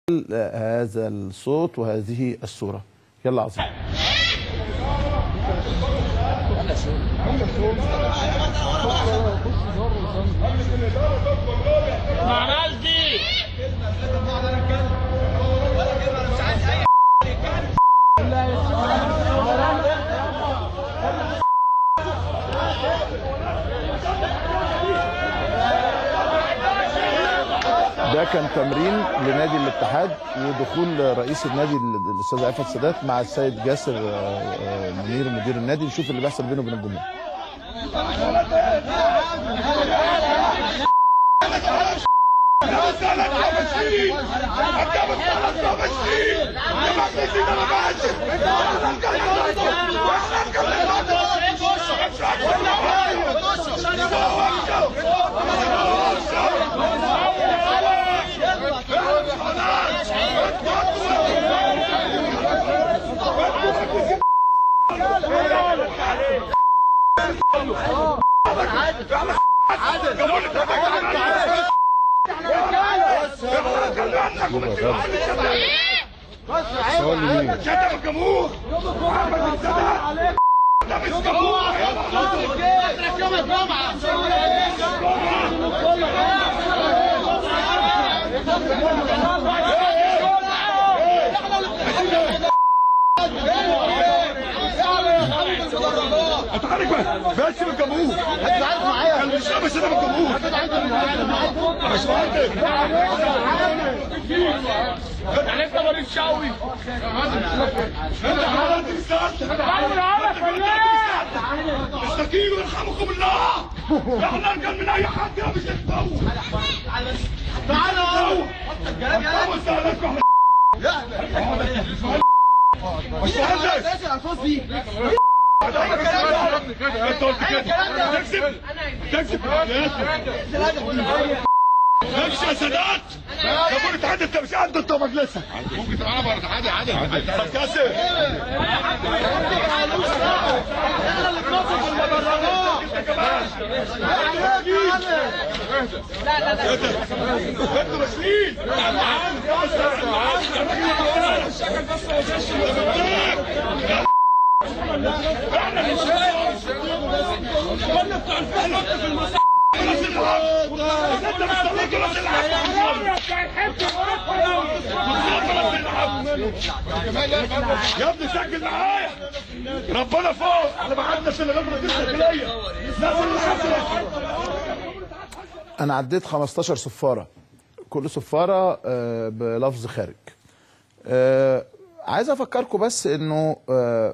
هذا الصوت وهذه الصورة يلا عظيم ما عملتي ده كان تمرين لنادي الاتحاد ودخول رئيس النادي الاستاذ عفت سادات مع السيد جاسر آه، آه، منير مدير النادي نشوف اللي بيحصل بينه وبين الجمهور شتم الجمهور محمد بن سادات شتم الجمهور اتحرك بقى بس من الجمهور كان مش شتم شتم الجمهور مش مهندس يعني انت مريض شوي انت حضرتك السادس استقيلوا يرحمكم الله احنا ارجل من اي حد يا مش تتطوع تعالوا تعالوا استهلكوا مش مهندس انت قلت كده تكذب تكذب امشي يا سادات طب انت عندك انت مش قد انت مجلسك ممكن تبقى انا برضه عادي عادي طب كاسر انتوا ماشيين يا ابني سجل معايا ربنا فوق احنا ما عندناش الا غير الداخليه ناس اللي حصلت انا عديت 15 صفاره كل صفاره آه، بلفظ خارج آه، عايز افكركم بس انه آه،